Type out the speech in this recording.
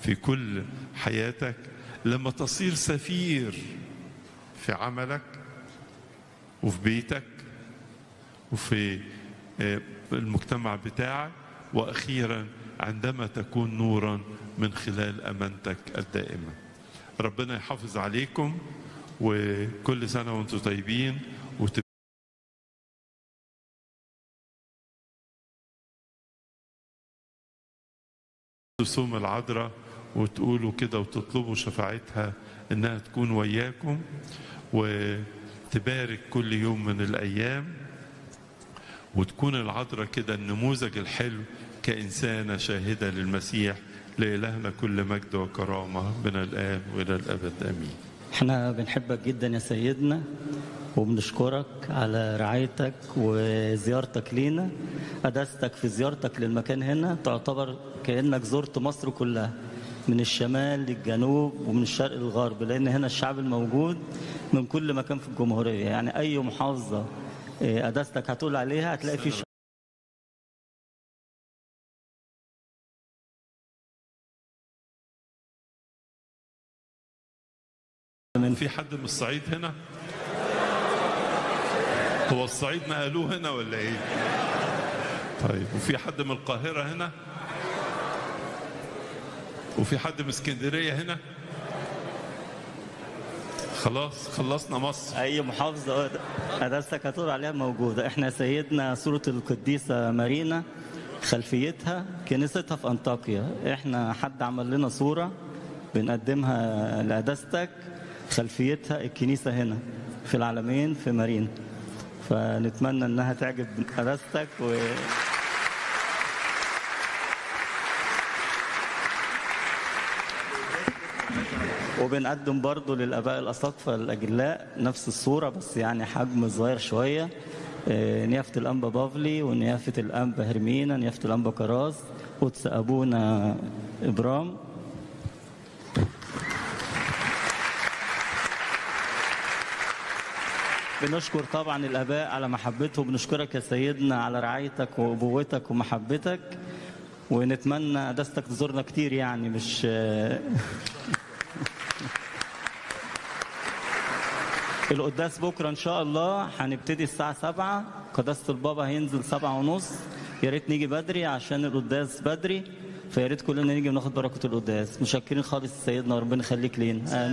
في كل حياتك لما تصير سفير في عملك وفي بيتك وفي آه، المجتمع بتاعك واخيرا عندما تكون نورا من خلال امانتك الدائمه ربنا يحافظ عليكم وكل سنه وانتم طيبين وت... تصوم العذراء وتقولوا كده وتطلبوا شفاعتها انها تكون وياكم وتبارك كل يوم من الايام وتكون العذراء كده النموذج الحلو كإنسانة شاهدة للمسيح لإلهنا كل مجد وكرامة من الآن وإلى الأبد آمين احنا بنحبك جدا يا سيدنا وبنشكرك على رعايتك وزيارتك لينا قداستك في زيارتك للمكان هنا تعتبر كأنك زرت مصر كلها من الشمال للجنوب ومن الشرق للغرب لأن هنا الشعب الموجود من كل مكان في الجمهورية يعني أي محافظة اه، قداستك هتقول عليها هتلاقي في شعب في حد من الصعيد هنا؟ هو الصعيد نقلوه هنا ولا ايه؟ طيب وفي حد من القاهرة هنا؟ وفي حد من اسكندرية هنا؟ خلاص خلصنا مصر اي محافظه قداستك هتقول عليها موجوده احنا سيدنا صوره القديسه مارينا خلفيتها كنيستها في انطاكيا احنا حد عمل لنا صوره بنقدمها لقداستك خلفيتها الكنيسه هنا في العالمين في مارينا فنتمنى انها تعجب قداستك و... وبنقدم برضو للاباء الاساقفه الاجلاء نفس الصوره بس يعني حجم صغير شويه آه، نيافه الانبا بافلي ونيافه الانبا هرمينا نيافه الانبا كراس قدس ابونا ابرام بنشكر طبعا الاباء على محبتهم بنشكرك يا سيدنا على رعايتك وابوتك ومحبتك ونتمنى قداستك تزورنا كتير يعني مش القداس بكره ان شاء الله هنبتدي الساعه 7 قداسه البابا هينزل 7 ونص يا ريت نيجي بدري عشان القداس بدري فيا ريت كلنا نيجي وناخد بركه القداس مشكرين خالص سيدنا وربنا يخليك لينا آمين